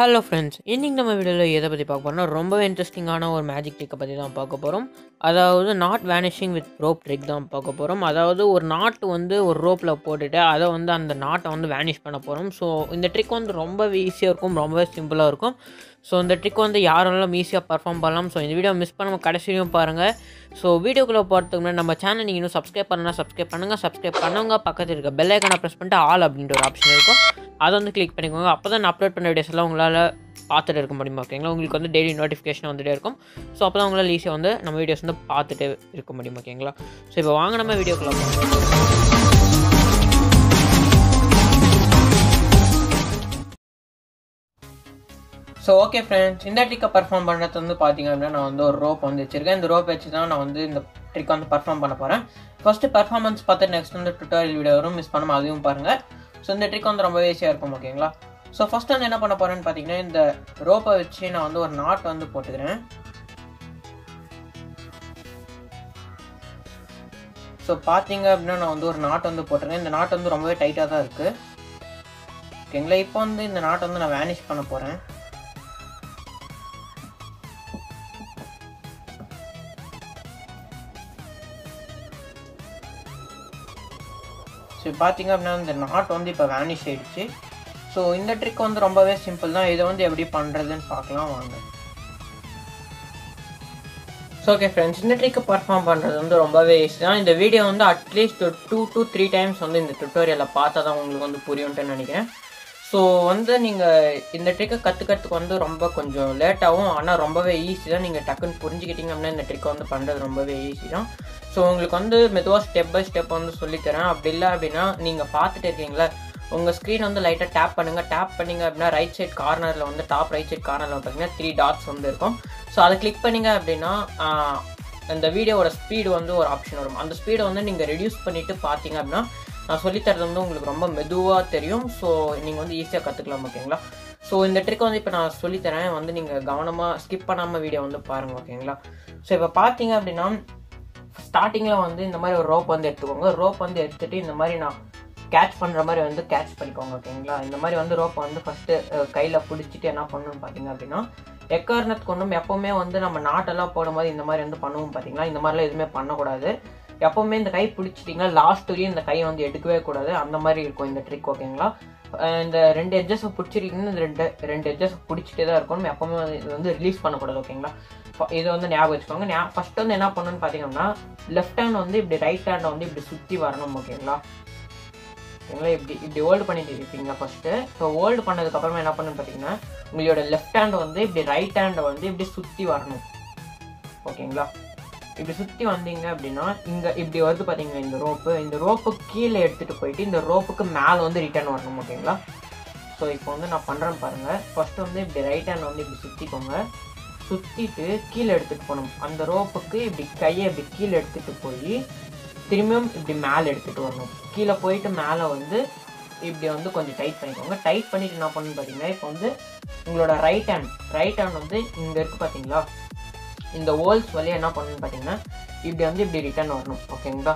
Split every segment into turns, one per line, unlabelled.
hello friends இன்றைக்கி நம்ம வீடியோவில் எதை பற்றி பார்க்க போகிறோம்னா ரொம்பவே இன்ட்ரெஸ்டிங்கான ஒரு மேஜிக் ட்ரிக்கை பற்றி தான் பார்க்க போகிறோம் அதாவது not vanishing with rope trick தான் பார்க்க போகிறோம் அதாவது ஒரு நாட்டு வந்து ஒரு ரோப்பில் போட்டுட்டு அதை வந்து அந்த நாட்டை வந்து வேனிஷ் பண்ண போகிறோம் ஸோ இந்த ட்ரிக் வந்து ரொம்பவே ஈஸியாக இருக்கும் ரொம்பவே சிம்பிளாக இருக்கும் ஸோ இந்த ட்ரிக் வந்து யாரெல்லாம் ஈஸியாக பர்ஃபார்ம் பண்ணலாம் ஸோ இந்த வீடியோ மிஸ் பண்ணாமல் கடைசியும் பாருங்கள் ஸோ வீடியோக்குள்ளே போகிறதுக்கு முன்னாடி நம்ம சேனல் நீங்கள் இன்னும் சப்ஸ்கிரைப் பண்ணலாம் சப்ஸ்கிரைப் பண்ணுங்கள் சப்ஸ்கிரைப் பண்ணவங்க பக்கத்தில் இருக்க பெல் ஐக்கனை ப்ரெஸ் பண்ணிட்டு ஆல் அப்படின்ற ஒரு ஆப்ஷன் இருக்கும் அதை வந்து கிளிக் பண்ணிக்கோங்க அப்போ தான் நான் அப்லோட் பண்ண வீடியோஸ் எல்லாம் உங்களால் பார்த்துட்டு இருக்க முடியுமா ஓகேங்களா உங்களுக்கு வந்து டெய்லி நோட்டிஃபிகேஷன் வந்துட்டே இருக்கும் ஸோ அப்போ தான் உங்களால் ஈஸியாக வந்து நம்ம வீடியோஸ் வந்து பார்த்துட்டு இருக்க முடியும் ஓகேங்களா ஸோ இப்போ வாங்க நம்ம வீடியோக்குள்ள போகலாம் ஸோ ஓகே ஃப்ரெண்ட்ஸ் இந்த ட்ரிக்கை பர்ஃபார்ம் பண்ணுறது வந்து பார்த்தீங்க அப்படின்னா நான் வந்து ஒரு ரோப் வந்து வச்சிருக்கேன் இந்த ரோப் வச்சு தான் நான் வந்து இந்த ட்ரிக் வந்து பர்ஃபார்ம் பண்ண போகிறேன் ஃபஸ்ட்டு பர்ஃபார்மன்ஸ் பார்த்து நெக்ஸ்ட் வந்து டுட்டோரியல் வீடியோ வரும் மிஸ் பண்ணாமல் அதையும் பாருங்கள் ஸோ இந்த ட்ரிக் வந்து ரொம்ப ஈஸியாக இருக்கும் ஓகேங்களா ஸோ ஃபஸ்ட் வந்து என்ன பண்ண போகிறேன்னு பார்த்தீங்கன்னா இந்த ரோப்பை வச்சு நான் வந்து ஒரு நாட் வந்து போட்டுக்கிறேன் ஸோ பார்த்தீங்க அப்படின்னா நான் வந்து ஒரு நாட் வந்து போட்டிருக்கேன் இந்த நாட் வந்து ரொம்பவே டைட்டாக தான் இருக்குது ஓகேங்களா இப்போ வந்து இந்த நாட்டை வந்து நான் வேனிஷ் பண்ண போகிறேன் ஸோ பார்த்தீங்க அப்படின்னா இந்த நாட் வந்து இப்போ வேனிஷ் ஆயிடுச்சு ஸோ இந்த ட்ரிக் வந்து ரொம்பவே சிம்பிள் தான் இதை வந்து எப்படி பண்ணுறதுன்னு பார்க்கலாம் வாங்க ஸோ ஓகே ஃப்ரெண்ட்ஸ் இந்த ட்ரிக்கை பர்ஃபார்ம் பண்ணுறது வந்து ரொம்பவே ஈஸி தான் இந்த வீடியோ வந்து at least two to three times வந்து இந்த டுட்டோரியலில் பார்த்தா தான் உங்களுக்கு வந்து புரியும்ட்டு நினைக்கிறேன் ஸோ வந்து நீங்கள் இந்த ட்ரிக்கை கற்றுக்கிறதுக்கு வந்து ரொம்ப கொஞ்சம் லேட்டாகும் ஆனால் ரொம்பவே ஈஸி தான் நீங்கள் டக்குன்னு புரிஞ்சுக்கிட்டீங்க அப்படின்னா இந்த ட்ரிக்கை வந்து பண்ணுறது ரொம்பவே ஈஸி தான் ஸோ உங்களுக்கு வந்து மெதுவாக ஸ்டெப் பை ஸ்டெப் வந்து சொல்லித்தரேன் அப்படி இல்லை அப்படின்னா நீங்கள் பார்த்துட்டு இருக்கீங்களா உங்கள் ஸ்க்ரீன் வந்து லைட்டாக டேப் பண்ணுங்கள் டேப் பண்ணிங்க அப்படின்னா ரைட் சைட் கார்னரில் வந்து டாப் ரைட் சைட் கார்னரில் பார்த்தீங்கன்னா த்ரீ டாட்ஸ் வந்து இருக்கும் ஸோ அதை கிளிக் பண்ணிங்க அப்படின்னா அந்த வீடியோவோட ஸ்பீடு வந்து ஒரு ஆப்ஷன் வரும் அந்த ஸ்பீடை வந்து நீங்கள் ரெடியூஸ் பண்ணிவிட்டு பார்த்தீங்க அப்படின்னா நான் சொல்லித்தரது வந்து உங்களுக்கு ரொம்ப மெதுவாக தெரியும் ஸோ நீங்கள் வந்து ஈஸியாக கற்றுக்கலாம் ஓகேங்களா ஸோ இந்த ட்ரிக்கை வந்து இப்போ நான் சொல்லித்தரேன் வந்து நீங்கள் கவனமாக ஸ்கிப் பண்ணாமல் வீடியோ வந்து பாருங்கள் ஓகேங்களா ஸோ இப்போ பார்த்தீங்க அப்படின்னா ஸ்டார்டிங்கில் வந்து இந்த மாதிரி ஒரு ரோப் வந்து எடுத்துக்கோங்க ரோப் வந்து எடுத்துகிட்டு இந்த மாதிரி நான் கேட்ச் பண்ணுற மாதிரி வந்து கேட்ச் பண்ணிக்கோங்க ஓகேங்களா இந்த மாதிரி வந்து ரோப்பை வந்து ஃபஸ்ட்டு கையில் பிடிச்சிட்டு என்ன பண்ணணும்னு பார்த்தீங்க அப்படின்னா எக்காரணத்து கொண்டும் எப்போவுமே வந்து நம்ம நாட்டெல்லாம் போடும்போது இந்த மாதிரி வந்து பண்ணுவோம் பார்த்தீங்களா இந்த மாதிரிலாம் எதுவுமே பண்ணக்கூடாது எப்போவுமே இந்த கை பிடிச்சிட்டிங்கன்னா லாஸ்ட் வரையும் இந்த கையை வந்து எடுக்கவே கூடாது அந்த மாதிரி இருக்கும் இந்த ட்ரிக் ஓகேங்களா இந்த ரெண்டு எட்ஜஸ் பிடிச்சிருக்கீங்கன்னா இந்த ரெண்டு ரெண்டு எட்ஜஸ் பிடிச்சிட்டே தான் இருக்கணும் எப்போவுமே இது வந்து ரிலீஸ் பண்ணக்கூடாது ஓகேங்களா இதை வந்து ஞாபகம் வச்சுக்கோங்க ஃபர்ஸ்ட் வந்து என்ன பண்ணணும்னு பார்த்தீங்கன்னா லெஃப்ட் ஹேண்ட் வந்து இப்படி ரைட் ஹேண்டை வந்து இப்படி சுற்றி வரணும் ஓகேங்களா ஓகேங்களா இப்படி இப்படி ஹோல்டு பண்ணிட்டு இருப்பீங்க ஃபர்ஸ்ட்டு ஸோ ஹோல்டு பண்ணதுக்கப்புறமா என்ன பண்ணுன்னு பார்த்தீங்கன்னா உங்களோட லெஃப்ட் ஹேண்ட் வந்து இப்படி ரைட் ஹேண்டை வந்து இப்படி சுற்றி வரணும் ஓகேங்களா இப்படி சுற்றி வந்தீங்க அப்படின்னா இங்கே இப்படி வருது பார்த்தீங்கன்னா இந்த ரோப்பு இந்த ரோப்பு கீழே எடுத்துகிட்டு போயிட்டு இந்த ரோப்புக்கு மேலே வந்து ரிட்டர்ன் வரணும் ஓகேங்களா ஸோ இப்போ வந்து நான் பண்ணுறேன் பாருங்கள் ஃபஸ்ட்டு வந்து இப்படி ரைட் ஹேண்ட் வந்து இப்படி சுற்றிக்கோங்க சுற்றிட்டு கீழே எடுத்துகிட்டு போகணும் அந்த ரோப்புக்கு இப்படி கையை இப்படி கீழே எடுத்துகிட்டு போய் திரும்பியும் இப்படி மேலே எடுத்துகிட்டு வரணும் கீழே போயிட்டு மேலே வந்து இப்படி வந்து கொஞ்சம் டைட் பண்ணிக்கோங்க டைட் பண்ணிட்டு என்ன பண்ணு பார்த்தீங்கன்னா இப்போ வந்து உங்களோட ரைட் ஹேண்ட் ரைட் ஹேண்ட் வந்து இங்கே இருக்குது பார்த்தீங்களா இந்த ஹோல்ஸ் வழியாக என்ன பண்ணணும்னு பார்த்தீங்கன்னா இப்படி வந்து இப்படி ரிட்டர்ன் வரணும் ஓகேங்களா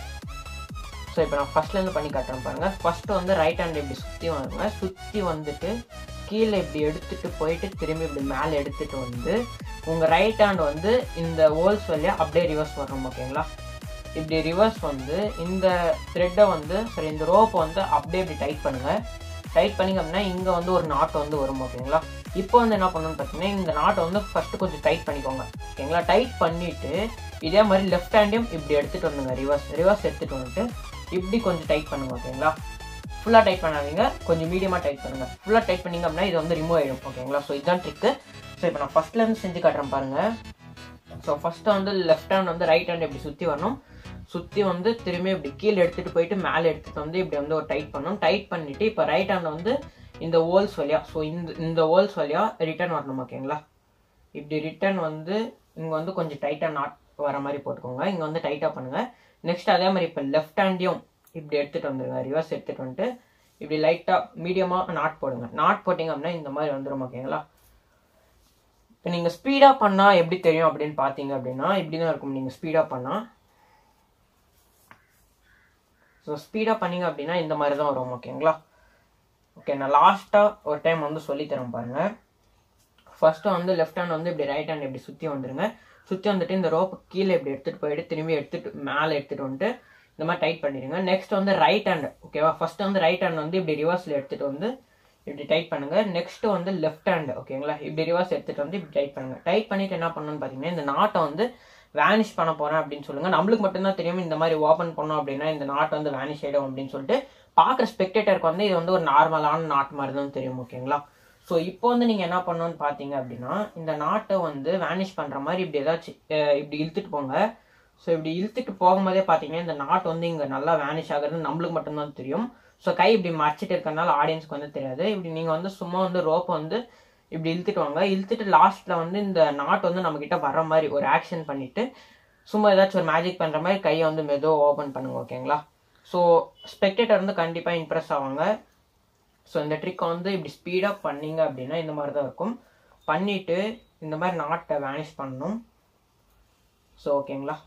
ஸோ இப்போ நான் ஃபஸ்ட்லேருந்து பண்ணி காட்டுறேன் பாருங்கள் ஃபஸ்ட்டு வந்து ரைட் ஹேண்ட் இப்படி சுற்றி வாங்க சுற்றி வந்துட்டு கீழே இப்படி எடுத்துகிட்டு போயிட்டு திரும்பி இப்படி மேலே எடுத்துகிட்டு வந்து உங்கள் ரைட் ஹேண்ட் வந்து இந்த ஹோல்ஸ் வழியாக அப்படியே ரிவர்ஸ் வரணும் ஓகேங்களா இப்படி ரிவர்ஸ் வந்து இந்த த்ரெட்டை வந்து சரி இந்த ரோப்பை வந்து அப்படியே இப்படி டைட் பண்ணுங்கள் டைட் பண்ணிங்க அப்படின்னா இங்கே வந்து ஒரு நாட் வந்து வரும் ஓகேங்களா இப்போ வந்து என்ன பண்ணணும்னு பார்த்தீங்கன்னா இந்த நாட்டை வந்து ஃபஸ்ட்டு கொஞ்சம் டைட் பண்ணிக்கோங்க ஓகேங்களா டைட் பண்ணிவிட்டு இதே மாதிரி லெஃப்ட் ஹேண்டையும் இப்படி எடுத்துகிட்டு வந்துங்க ரிவர்ஸ் ரிவர்ஸ் எடுத்துகிட்டு வந்துட்டு இப்படி கொஞ்சம் டைட் பண்ணுங்க ஓகேங்களா ஃபுல்லாக டைட் பண்ணாதீங்க கொஞ்சம் மீடியமாக டைட் பண்ணுங்கள் ஃபுல்லாக டைட் பண்ணிங்க அப்படின்னா இது வந்து ரிமூவ் ஆகிடும் ஓகேங்களா ஸோ இதுதான் ட்ரிக்கு ஸோ இப்போ நான் ஃபஸ்ட்லேருந்து செஞ்சு காட்டுறேன் பாருங்கள் ஸோ ஃபஸ்ட்டு வந்து லெஃப்ட் ஹேண்ட் வந்து ரைட் ஹேண்ட் இப்படி சுற்றி வரணும் சுற்றி வந்து திரும்பி இப்படி கீழே எடுத்துகிட்டு போயிட்டு மேலே எடுத்துகிட்டு வந்து இப்படி வந்து ஒரு டைட் பண்ணணும் டைட் பண்ணிவிட்டு இப்போ ரைட் ஹேண்ட் வந்து இந்த ஹோல்ஸ் வழியாக ஸோ இந்த இந்த ஹோல்ஸ் வழியாக ரிட்டர்ன் வரணும் ஓகேங்களா இப்படி ரிட்டர்ன் வந்து இங்கே வந்து கொஞ்சம் டைட்டாக நாட் வர மாதிரி போட்டுக்கோங்க இங்கே வந்து டைட்டாக பண்ணுங்கள் நெக்ஸ்ட் அதே மாதிரி இப்போ லெஃப்ட் ஹேண்டையும் இப்படி எடுத்துகிட்டு வந்துடுங்க ரிவர்ஸ் எடுத்துகிட்டு வந்துட்டு இப்படி லைட்டாக மீடியமாக நாட் போடுங்க நாட் போட்டிங்க அப்படின்னா இந்த மாதிரி வந்துடும் ஓகேங்களா இப்போ நீங்கள் ஸ்பீடாக பண்ணால் எப்படி தெரியும் அப்படின்னு பார்த்தீங்க அப்படின்னா இப்படி தான் இருக்கும் நீங்கள் ஸ்பீடாக பண்ணால் ஸோ ஸ்பீடாக பண்ணிங்க அப்படின்னா இந்த மாதிரி தான் வரும் ஓகேங்களா ஓகே நான் லாஸ்ட்டாக ஒரு டைம் வந்து சொல்லித்தரேன் பாருங்கள் ஃபர்ஸ்ட்டு வந்து லெஃப்ட் ஹேண்ட் வந்து இப்படி ரைட் ஹேண்ட் இப்படி சுற்றி வந்துடுங்க சுற்றி வந்துட்டு இந்த ரோப்பு கீழே இப்படி எடுத்துகிட்டு போயிட்டு திரும்பி எடுத்துட்டு மேலே எடுத்துகிட்டு வந்துட்டு இந்த மாதிரி டைட் பண்ணிடுங்க நெக்ஸ்ட் வந்து ரைட் ஹேண்ட் ஓகேவா ஃபர்ஸ்ட் வந்து ரைட் ஹேண்ட் வந்து இப்படி ரிவர்ஸில் எடுத்துகிட்டு வந்து இப்படி டைட் பண்ணுங்க நெக்ஸ்ட் வந்து லெஃப்ட் ஹேண்ட் ஓகேங்களா இப்படி ரிவர்ஸ் எடுத்துகிட்டு வந்து இப்படி டைட் பண்ணுங்க டைட் பண்ணிட்டு என்ன பண்ணணும்னு பார்த்தீங்கன்னா இந்த நாட்டை வந்து வேனிஷ் பண்ண போறேன் அப்படின்னு சொல்லுங்க நம்மளுக்கு மட்டும்தான் தெரியும் இந்த மாதிரி ஓப்பன் பண்ணோம் அப்படின்னா இந்த நாட் வந்து வேனிஷ் ஆயிடும் அப்படின்னு சொல்லிட்டு பார்க்குற ஸ்பெக்டேட்டருக்கு வந்து இது வந்து ஒரு நார்மலான நாட் மாதிரி தான் தெரியும் ஓகேங்களா ஸோ இப்போ வந்து நீங்கள் என்ன பண்ணணும்னு பார்த்தீங்க அப்படின்னா இந்த நாட்டை வந்து வேனிஷ் பண்ணுற மாதிரி இப்படி ஏதாச்சும் அஹ், இப்படி இழுத்துட்டு போங்க ஸோ இப்படி இழுத்துட்டு போகும்போதே பார்த்தீங்கன்னா இந்த நாட் வந்து இங்கே நல்லா வேனிஷ் ஆகுறது நம்மளுக்கு மட்டும்தான் தெரியும் ஸோ கை இப்படி மறைச்சிட்டு இருக்கறனால ஆடியன்ஸ்க்கு வந்து தெரியாது இப்படி நீங்கள் வந்து சும்மா வந்து ரோப்பை வந்து இப்படி இழுத்துட்டு வாங்க இழுத்துட்டு லாஸ்ட்டில் வந்து இந்த நாட் வந்து நம்மக்கிட்ட வர்ற மாதிரி ஒரு ஆக்ஷன் பண்ணிட்டு சும்மா ஏதாச்சும் ஒரு மேஜிக் பண்ணுற மாதிரி கையை வந்து மெதுவாக ஓப்பன் பண்ணுங்க ஓகேங்களா ஸோ ஸ்பெக்டேட்டர் வந்து கண்டிப்பாக இம்ப்ரெஸ் ஆவாங்க ஸோ இந்த ட்ரிக்கை வந்து இப்படி ஸ்பீடாக பண்ணீங்க அப்படின்னா இந்த மாதிரி தான் இருக்கும் பண்ணிட்டு இந்த மாதிரி நாட்டை வேனிஷ் பண்ணணும் ஸோ ஓகேங்களா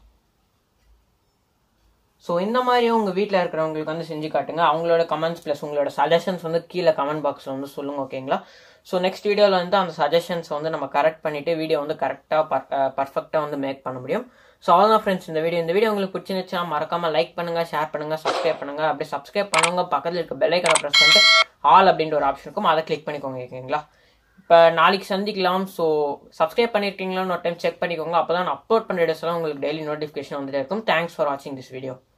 ஸோ இந்த மாதிரி உங்கள் வீட்டில் இருக்கிறவங்களுக்கு வந்து செஞ்சு காட்டுங்க அவங்களோட கமெண்ட்ஸ் ப்ளஸ் உங்களோட சஜஷன்ஸ் வந்து கீழே கமெண்ட் பாக்ஸில் வந்து சொல்லுங்கள் ஓகேங்களா ஸோ நெக்ஸ்ட் வீடியோவில் வந்து அந்த சஜஷன்ஸ் வந்து நம்ம கரெக்ட் பண்ணிவிட்டு வீடியோ வந்து கரெக்டாக பர் பர்ஃபெக்டாக வந்து மேக் பண்ண முடியும் ஸோ அவ்வளோதான் ஃப்ரெண்ட்ஸ் இந்த வீடியோ இந்த வீடியோ உங்களுக்கு பிடிச்சிருந்துச்சா மறக்காமல் லைக் பண்ணுங்கள் ஷேர் பண்ணுங்கள் சப்ஸ்கிரைப் பண்ணுங்கள் அப்படியே சப்ஸ்கிரைப் பண்ணுங்க பக்கத்தில் இருக்க பெல் ஐக்கனை ப்ரெஸ் பண்ணிட்டு ஆல் அப்படின்ற ஒரு ஆப்ஷன் இருக்கும் அதை கிளிக் பண்ணிக்கோங்க ஓகேங்களா இப்போ நாளைக்கு சந்திக்கலாம் ஸோ சப்ஸ்கிரைப் பண்ணியிருக்கீங்களான்னு ஒரு டைம் செக் பண்ணிக்கோங்க அப்போ தான் நான் அப்லோட் பண்ணுற வீடியோஸ்லாம் உங்களுக்கு டெய்லி நோட்டிஃபிகேஷன் வந்துட்டே இருக்கும் தேங்க்ஸ் ஃபார் வாட்சிங் திஸ் வீடியோ